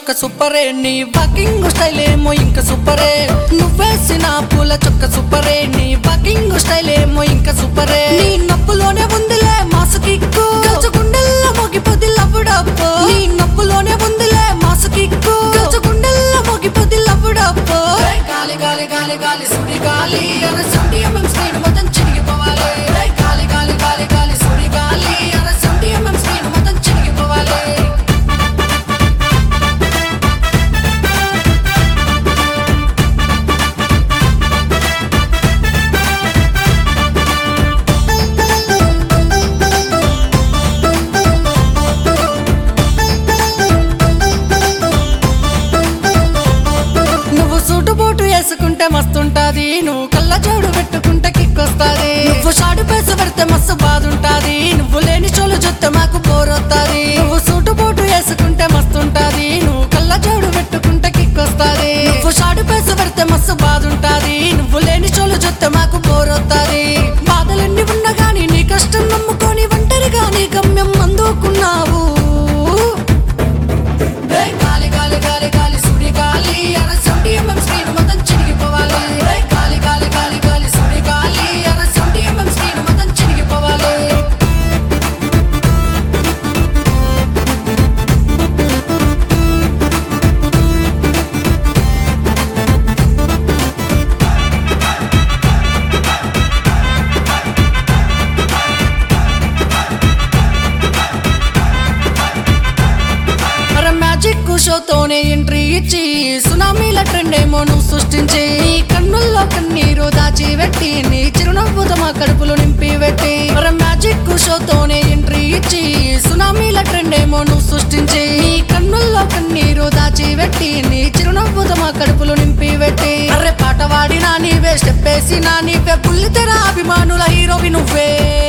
చొక్క సూపరే నీ walking style ఏమో ఇంకా సూపరే నువ్వేసిన పూల చొక్క సూపరే నీ వాకింగ్ స్టైల్ ఏమో ఇంకా సూపరే నీ నొప్పులోనే ఉందిలే మాసు కిక్కు గల్చు గుండెల్లో మోగిపోది లవ్వుడప్పు నీ నొప్పులోనే ఉందిలే మాసు కిక్కు గల్చు గుండెల్లో మోగిపోది లవ్వుడప్పు గాలి గాలి గాలి గాలి సుడి గాలి అర సండి ఎంఎం స్క్రీన్ మొత్తం చిరిగిపోవాలి ఏయ్ గాలి గాలి గాలి గాలి సుడి గాలి అర సండి ఎంఎం స్క్రీన్ మొత్తం చిరిగిపోవాలి నువ్వు సూటు బూటు వేసుకుంటే మస్తుంటాది నువ్వు కళ్ళ జోడు పెట్టుకుంటే కిక్కొస్తాది నువ్వు షాడు పేసు పెడితే మస్తు బాదుంటాది నువ్వు లేని చోలు చూస్తే మాకు పోరొస్తాది నువ్వు సూటు బూటు వేసుకుంటే మస్తుంటాది నువ్వు కళ్ళ జోడు పెట్టుకుంటే కిక్కొస్తాది నువ్వు షాడు పేసు పెడితే మస్తు బాదుంటాది నువ్వు లేని చోలు చూస్తే మాకు పోరొస్తాది బాధలన్నీ ఉన్నా గానీ నీ కష్టం నమ్ముకొని ఒంటరిగా నీ గమ్యం అందుకున్నావు ఏయ్ గాలి గాలి గాలి గాలి సుడి గాలి అర సౌండి ఎంఎం స్క్రీన్ మొత్తం చిరిగిపోవాలి ఏయ్ గాలి గాలి గాలి గాలి సుడి గాలి అర సౌండి ఎంఎం స్క్రీన్ మొత్తం చిరిగిపోవాలి అరే మ్యాజిక్ షోతోనే ఎంట్రీ ఇచ్చి సునామీల ట్రెండ్ ఏమో నువ్వు సృష్టించి నీ కన్నుల్లో కన్నీరు దాచి పెట్టి నీ చిరునవ్వుతో మా కడుపులు నింపి పెట్టి అరే మ్యాజిక్ షోతోనే ఎంట్రీ ఇచ్చి సునామీల ట్రెండ్ ఏమో నువ్వు సృష్టించి నీ కన్నుల్లో కన్నీరు దాచి పెట్టి నీ చిరునవ్వుతో మా కడుపులు నింపి పెట్టి అరే పాట వాడినా నీవే స్టెప్ వేసినా నీవే బుల్లితెర అభిమానుల హీరోవి నువ్వే